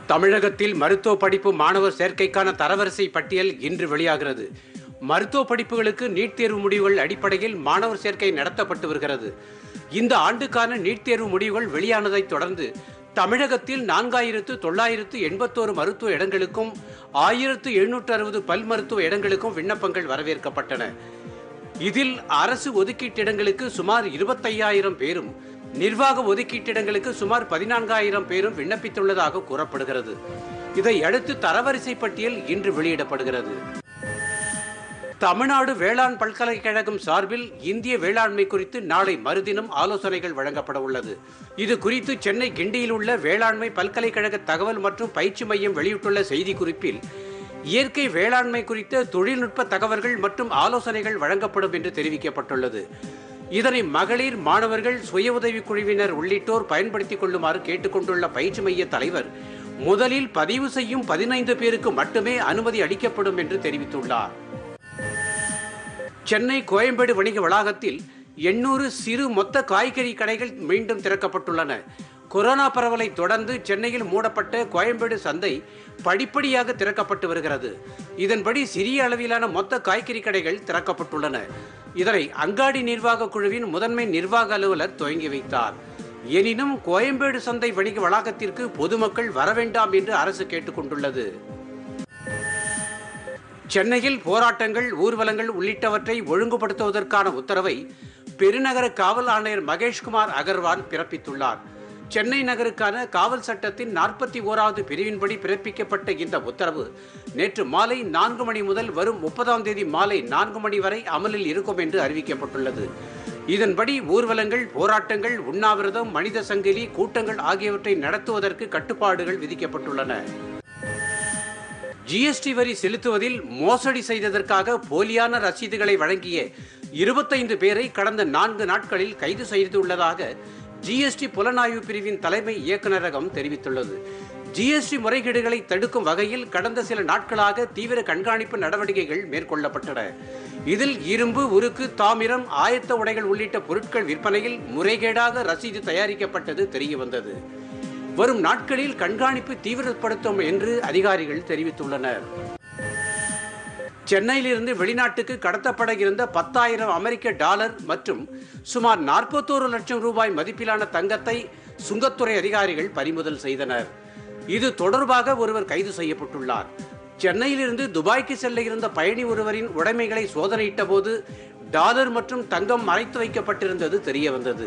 தமிழகத்தில் மருத்துவ படிப்பு மாணவர் சேர்க்கைக்கான தரவரிசை பட்டியல் இன்று வெளியாகிறது மருத்துவ படிப்புகளுக்கு நீட் தேர்வு முடிவுகள் அடிப்படையில் மாணவர் சேர்க்கை நடத்தப்பட்டு வருகிறது இந்த ஆண்டுக்கான நீட் தேர்வு முடிவுகள் வெளியானதைத் தொடர்ந்து தமிழகத்தில் நான்காயிரத்து தொள்ளாயிரத்து எண்பத்தோரு மருத்துவ இடங்களுக்கும் ஆயிரத்து எழுநூற்று அறுபது பல் மருத்துவ இடங்களுக்கும் விண்ணப்பங்கள் வரவேற்கப்பட்டன இதில் அரசு ஒதுக்கீட்டிடங்களுக்கு சுமார் இருபத்தையாயிரம் பேரும் நிர்வாக ஒதுக்கீட்டிடங்களுக்கு சுமார் பதினான்காயிரம் பேரும் விண்ணப்பித்துள்ளதாக கூறப்படுகிறது இதை அடுத்து தரவரிசை பட்டியல் இன்று வெளியிடப்படுகிறது தமிழ்நாடு வேளாண் பல்கலைக்கழகம் சார்பில் இந்திய வேளாண்மை குறித்து நாளை மறுதினம் ஆலோசனைகள் வழங்கப்பட உள்ளது இது குறித்து சென்னை கிண்டியில் உள்ள வேளாண்மை பல்கலைக்கழக தகவல் மற்றும் பயிற்சி மையம் வெளியிட்டுள்ள செய்திக்குறிப்பில் இயற்கை வேளாண்மை குறித்த தொழில்நுட்ப தகவல்கள் மற்றும் ஆலோசனைகள் வழங்கப்படும் என்று தெரிவிக்கப்பட்டுள்ளது இதனை மகளிர் மாணவர்கள் சுய உதவி குழுவினர் உள்ளிட்டோர் பயன்படுத்திக் கொள்ளுமாறு கேட்டுக்கொண்டுள்ள பயிற்சி மைய தலைவர் முதலில் பதிவு செய்யும் பதினைந்து பேருக்கு மட்டுமே அனுமதி அளிக்கப்படும் என்று தெரிவித்துள்ளார் சென்னை கோயம்பேடு வணிக வளாகத்தில் எண்ணூறு சிறு மொத்த காய்கறி கடைகள் மீண்டும் திறக்கப்பட்டுள்ளன கொரோனா பரவலை தொடர்ந்து சென்னையில் மூடப்பட்ட கோயம்பேடு சந்தை படிப்படியாக திறக்கப்பட்டு வருகிறது இதன்படி சிறிய அளவிலான மொத்த காய்கறி கடைகள் திறக்கப்பட்டுள்ளன இதனை அங்காடி நிர்வாக குழுவின் முதன்மை நிர்வாக அலுவலர் துவங்கி வைத்தார் எனினும் கோயம்பேடு சந்தை வணிக வளாகத்திற்கு பொதுமக்கள் வர வேண்டாம் என்று அரசு கேட்டுக்கொண்டுள்ளது சென்னையில் போராட்டங்கள் ஊர்வலங்கள் உள்ளிட்டவற்றை ஒழுங்குபடுத்துவதற்கான உத்தரவை பெருநகர காவல் ஆணையர் மகேஷ்குமார் அகர்வால் பிறப்பித்துள்ளார் சென்னை நகருக்கான காவல் சட்டத்தின் நாற்பத்தி ஓராவது பிரிவின்படி பிறப்பிக்கப்பட்ட இந்த உத்தரவு நேற்று மாலை நான்கு மணி முதல் வரும் முப்பதாம் தேதி மாலை நான்கு மணி வரை அமலில் இருக்கும் என்று அறிவிக்கப்பட்டுள்ளது இதன்படி ஊர்வலங்கள் போராட்டங்கள் உண்ணாவிரதம் மனித சங்கிலி கூட்டங்கள் ஆகியவற்றை நடத்துவதற்கு கட்டுப்பாடுகள் விதிக்கப்பட்டுள்ளன ஜிஎஸ்டி வரி செலுத்துவதில் மோசடி செய்ததற்காக போலியான ரசீதுகளை வழங்கிய இருபத்தைந்து பேரை கடந்த நான்கு நாட்களில் கைது செய்துள்ளதாக ஜிஎஸ்டி புலனாய்வு பிரிவின் தலைமை இயக்குநரகம் தெரிவித்துள்ளது ஜிஎஸ்டி முறைகேடுகளை தடுக்கும் வகையில் கடந்த சில நாட்களாக தீவிர கண்காணிப்பு நடவடிக்கைகள் மேற்கொள்ளப்பட்டன இதில் இரும்பு உருக்கு தாமிரம் ஆயத்த உடைகள் உள்ளிட்ட பொருட்கள் விற்பனையில் முறைகேடாக ரசீது தயாரிக்கப்பட்டது தெரியவந்தது வரும் நாட்களில் கண்காணிப்பு தீவிரப்படுத்தும் என்று அதிகாரிகள் தெரிவித்துள்ளனர் சென்னையிலிருந்து வெளிநாட்டுக்கு கடத்தப்பட இருந்த பத்தாயிரம் அமெரிக்க டாலர் மற்றும் சுமார் நாற்பத்தோரு லட்சம் ரூபாய் மதிப்பிலான தங்கத்தை சுங்கத்துறை அதிகாரிகள் பறிமுதல் செய்தனர் இது தொடர்பாக ஒருவர் கைது செய்யப்பட்டுள்ளார் சென்னையிலிருந்து துபாய்க்கு செல்ல இருந்த பயணி ஒருவரின் உடைமைகளை சோதனையிட்ட போது டாலர் மற்றும் தங்கம் மறைத்து வைக்கப்பட்டிருந்தது தெரியவந்தது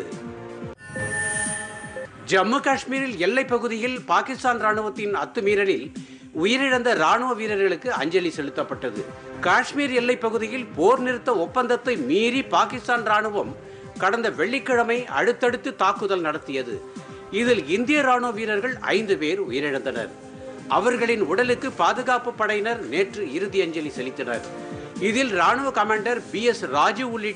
ஜம்மு காஷ்மீரில் எல்லைப் பகுதியில் பாகிஸ்தான் ராணுவத்தின் அத்துமீறலில் உயிரிழந்த ராணுவ வீரர்களுக்கு அஞ்சலி செலுத்தப்பட்டது காஷ்மீர் எல்லைப் பகுதியில் போர் நிறுத்த ஒப்பந்தத்தை மீறி பாகிஸ்தான் ராணுவம் கடந்த வெள்ளிக்கிழமை அடுத்தடுத்து தாக்குதல் நடத்தியது இதில் இந்திய ராணுவ வீரர்கள் ஐந்து பேர் உயிரிழந்தனர் அவர்களின் உடலுக்கு பாதுகாப்பு படையினர் நேற்று இறுதி அஞ்சலி செலுத்தினர் இதில் ராணுவ கமாண்டர் பி எஸ் ராஜு உள்ளிட்ட